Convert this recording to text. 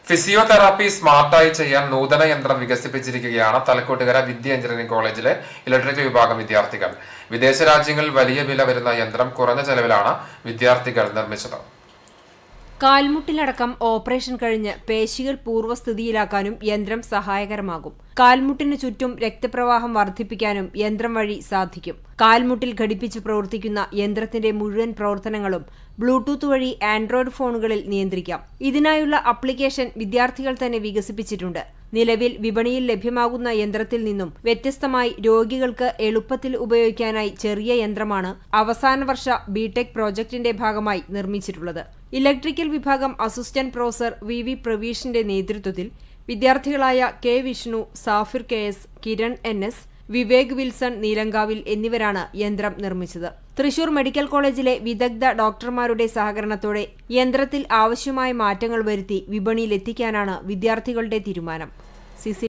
physiotherapy സ്മാർട്ടായി ചെയ്യാൻ നൂതന യന്ത്രം വികസിപ്പിച്ചിരിക്കുകയാണ് തലക്കോട്ടുകര വിദ്യ എഞ്ചിനീയറിംഗ് കോളേജിലെ ഇലക്ട്രിക്കൽ വിഭാഗം വിദ്യാർത്ഥികൾ വിദേശ രാജ്യങ്ങളിൽ വലിയ വില വരുന്ന യന്ത്രം കുറഞ്ഞ ചെലവിലാണ് വിദ്യാർത്ഥികൾ നിർമ്മിച്ചത് കാൽമുട്ടിലടക്കം ഓപ്പറേഷൻ കഴിഞ്ഞ് പേശികൾ പൂർവ്വസ്ഥിതിയിലാക്കാനും യന്ത്രം സഹായകരമാകും കാൽമുട്ടിനു ചുറ്റും രക്തപ്രവാഹം വർദ്ധിപ്പിക്കാനും യന്ത്രം വഴി സാധിക്കും കാൽമുട്ടിൽ ഘടിപ്പിച്ച് പ്രവർത്തിക്കുന്ന യന്ത്രത്തിന്റെ മുഴുവൻ പ്രവർത്തനങ്ങളും ബ്ലൂടൂത്ത് വഴി ആൻഡ്രോയിഡ് ഫോണുകളിൽ നിയന്ത്രിക്കാം ഇതിനായുള്ള അപ്ലിക്കേഷൻ വിദ്യാർത്ഥികൾ തന്നെ വികസിപ്പിച്ചിട്ടുണ്ട് നിലവിൽ വിപണിയിൽ ലഭ്യമാകുന്ന യന്ത്രത്തിൽ നിന്നും വ്യത്യസ്തമായി രോഗികൾക്ക് എളുപ്പത്തിൽ ഉപയോഗിക്കാനായി ചെറിയ യന്ത്രമാണ് അവസാന വർഷ ബിടെക് പ്രോജക്ടിന്റെ ഭാഗമായി നിർമ്മിച്ചിട്ടുള്ളത് ഇലക്ട്രിക്കൽ വിഭാഗം അസിസ്റ്റന്റ് പ്രൊഫസർ വി വി പ്രവീഷിന്റെ നേതൃത്വത്തിൽ വിദ്യാർത്ഥികളായ K Vishnu Safir K S Kiran N S Vivek Wilson Neelankavil എന്നിവരാണ് യന്ത്രം നിർമ്മിച്ചത് തൃശൂർ മെഡിക്കൽ കോളേജിലെ വിദഗ്ധ ഡോക്ടർമാരുടെ സഹകരണത്തോടെ യന്ത്രത്തിൽ ആവശ്യമായ മാറ്റങ്ങൾ വരുത്തി വിപണിയിലെത്തിക്കാനാണ് വിദ്യാർത്ഥികളുടെ തീരുമാനം സിസി